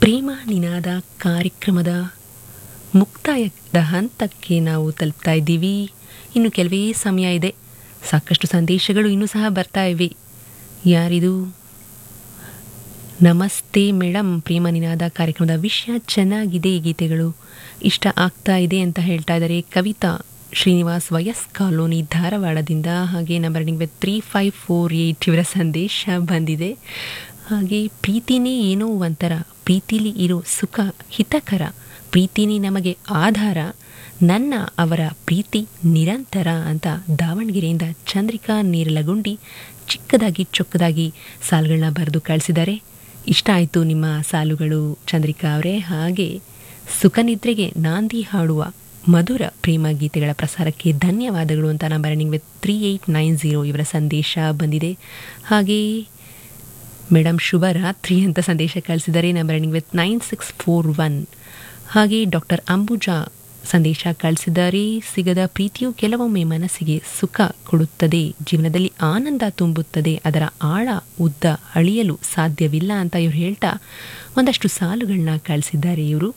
ಪ್ರೇಮ ನಿನಾದ ಕಾರ್ಯಕ್ರಮದ ಮುಕ್ತಾಯದ ಹಂತಕ್ಕೆ ನಾವು ತಲುಪ್ತಾ ಇದ್ದೀವಿ ಇನ್ನು ಕೆಲವೇ ಸಮಯ ಇದೆ ಸಾಕಷ್ಟು ಸಂದೇಶಗಳು ಇನ್ನೂ ಸಹ ಬರ್ತಾ ಇವೆ ಯಾರಿದು ನಮಸ್ತೆ ಮೇಡಮ್ ಪ್ರೇಮ ನಿನಾದ ಕಾರ್ಯಕ್ರಮದ ವಿಷಯ ಚೆನ್ನಾಗಿದೆ ಈ ಗೀತೆಗಳು ಇಷ್ಟ ಆಗ್ತಾ ಇದೆ ಅಂತ ಹೇಳ್ತಾ ಇದ್ದಾರೆ ಕವಿತಾ ಶ್ರೀನಿವಾಸ್ ವಯಸ್ ಕಾಲೋನಿ ಧಾರವಾಡದಿಂದ ಹಾಗೆ ನಂಬರ್ ನಿಮಗೆ ತ್ರೀ ಫೈವ್ ಫೋರ್ ಏಯ್ಟ್ ಇವರ ಸಂದೇಶ ಬಂದಿದೆ ಹಾಗೆ ಪ್ರೀತಿನೇ ಏನೋ ಒಂಥರ ಪ್ರೀತಿಲಿ ಇರೋ ಸುಖ ಹಿತಕರ ಪ್ರೀತಿನೇ ನಮಗೆ ಆಧಾರ ನನ್ನ ಅವರ ಪ್ರೀತಿ ನಿರಂತರ ಅಂತ ದಾವಣಗೆರೆಯಿಂದ ಚಂದ್ರಿಕಾ ನೇರಲಗುಂಡಿ ಚಿಕ್ಕದಾಗಿ ಚೊಕ್ಕದಾಗಿ ಸಾಲುಗಳನ್ನ ಬರೆದು ಕಳಿಸಿದ್ದಾರೆ ಇಷ್ಟ ಆಯಿತು ನಿಮ್ಮ ಸಾಲುಗಳು ಚಂದ್ರಿಕಾ ಅವರೇ ಹಾಗೆ ಸುಖನಿದ್ರೆಗೆ ನಾಂದಿ ಹಾಡುವ ಮಧುರ ಪ್ರೇಮ ಗೀತೆಗಳ ಪ್ರಸಾರಕ್ಕೆ ಧನ್ಯವಾದಗಳು ಅಂತ ನಂಬರ್ ನಿಮಗೆ ತ್ರೀ ಏಯ್ಟ್ ನೈನ್ ಝೀರೋ ಇವರ ಸಂದೇಶ ಬಂದಿದೆ ಹಾಗೆ ಮೇಡಮ್ ಶುಭ ರಾತ್ರಿ ಅಂತ ಸಂದೇಶ ಕಳಿಸಿದ್ದಾರೆ ನಂಬರ್ ನಿಮಗೆ ನೈನ್ ಸಿಕ್ಸ್ ಫೋರ್ ಒನ್ ಹಾಗೆ ಡಾಕ್ಟರ್ ಅಂಬುಜಾ ಸಂದೇಶ ಕಳಿಸಿದ್ದಾರೆ ಸಿಗದ ಪ್ರೀತಿಯು ಕೆಲವೊಮ್ಮೆ ಮನಸ್ಸಿಗೆ ಸುಖ ಕೊಡುತ್ತದೆ ಜೀವನದಲ್ಲಿ ಆನಂದ ತುಂಬುತ್ತದೆ ಅದರ ಆಳ ಉದ್ದ ಅಳಿಯಲು ಸಾಧ್ಯವಿಲ್ಲ ಅಂತ ಇವ್ರು ಹೇಳ್ತಾ ಒಂದಷ್ಟು ಸಾಲುಗಳನ್ನ ಕಳಿಸಿದ್ದಾರೆ ಇವರು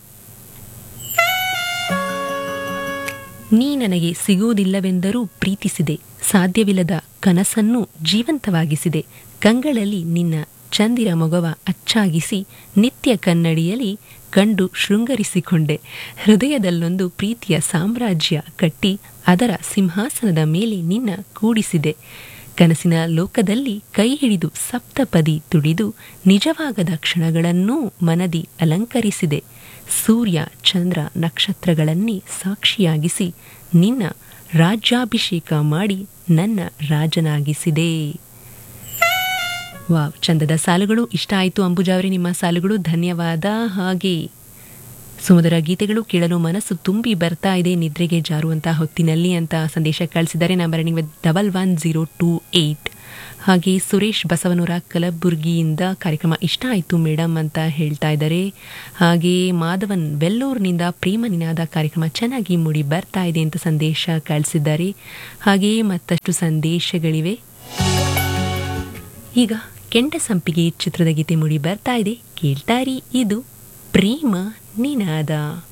ನೀ ನನಗೆ ಸಿಗುವುದಿಲ್ಲವೆಂದರೂ ಪ್ರೀತಿಸಿದೆ ಸಾಧ್ಯವಿಲ್ಲದ ಕನಸನ್ನು ಜೀವಂತವಾಗಿಸಿದೆ ಕಂಗಳಲ್ಲಿ ನಿನ್ನ ಚಂದಿರ ಮೊಗವ ಅಚ್ಚಾಗಿಸಿ ನಿತ್ಯ ಕನ್ನಡಿಯಲ್ಲಿ ಕಂಡು ಶೃಂಗರಿಸಿಕೊಂಡೆ ಹೃದಯದಲ್ಲೊಂದು ಪ್ರೀತಿಯ ಸಾಮ್ರಾಜ್ಯ ಕಟ್ಟಿ ಅದರ ಸಿಂಹಾಸನದ ಮೇಲೆ ನಿನ್ನ ಕೂಡಿಸಿದೆ ಕನಸಿನ ಲೋಕದಲ್ಲಿ ಕೈ ಹಿಡಿದು ಸಪ್ತಪದಿ ತುಡಿದು ನಿಜವಾಗದ ಕ್ಷಣಗಳನ್ನೂ ಮನದಿ ಅಲಂಕರಿಸಿದೆ ಸೂರ್ಯ ಚಂದ್ರ ನಕ್ಷತ್ರಗಳನ್ನೇ ಸಾಕ್ಷಿಯಾಗಿಸಿ ನಿನ್ನ ರಾಜ್ಯಾಭಿಷೇಕ ಮಾಡಿ ನನ್ನ ರಾಜನಾಗಿಸಿದೆ ವಾವ್ ಚಂದದ ಸಾಲುಗಳು ಇಷ್ಟ ಆಯಿತು ಅಂಬುಜಾ ಅವರೇ ನಿಮ್ಮ ಸಾಲುಗಳು ಧನ್ಯವಾದ ಹಾಗೆ ಸುಮಧುರ ಗೀತೆಗಳು ಕೇಳಲು ಮನಸ್ಸು ತುಂಬಿ ಬರ್ತಾ ಇದೆ ನಿದ್ರೆಗೆ ಜಾರುವಂಥ ಹೊತ್ತಿನಲ್ಲಿ ಅಂತ ಸಂದೇಶ ಕಳಿಸಿದ್ದಾರೆ ನಂಬರ್ ನಿಮಗೆ double one zero two eight ಹಾಗೆ ಸುರೇಶ್ ಬಸವನೂರ ಕಲಬುರ್ಗಿಯಿಂದ ಕಾರ್ಯಕ್ರಮ ಇಷ್ಟ ಆಯಿತು ಮೇಡಮ್ ಅಂತ ಹೇಳ್ತಾ ಇದ್ದಾರೆ ಹಾಗೆ ಮಾಧವನ್ ಬೆಲ್ಲೂರಿನಿಂದ ಪ್ರೇಮ ನಿನಾದ ಕಾರ್ಯಕ್ರಮ ಚೆನ್ನಾಗಿ ಮೂಡಿ ಬರ್ತಾ ಇದೆ ಅಂತ ಸಂದೇಶ ಕಳಿಸಿದ್ದಾರೆ ಹಾಗೆಯೇ ಮತ್ತಷ್ಟು ಸಂದೇಶಗಳಿವೆ ಈಗ ಕೆಂಡ ಸಂಪಿಗೆ ಚಿತ್ರದ ಗೀತೆ ಮೂಡಿ ಬರ್ತಾ ಇದೆ ಕೇಳ್ತಾರಿ ಇದು ಪ್ರೇಮ ನಿನಾದ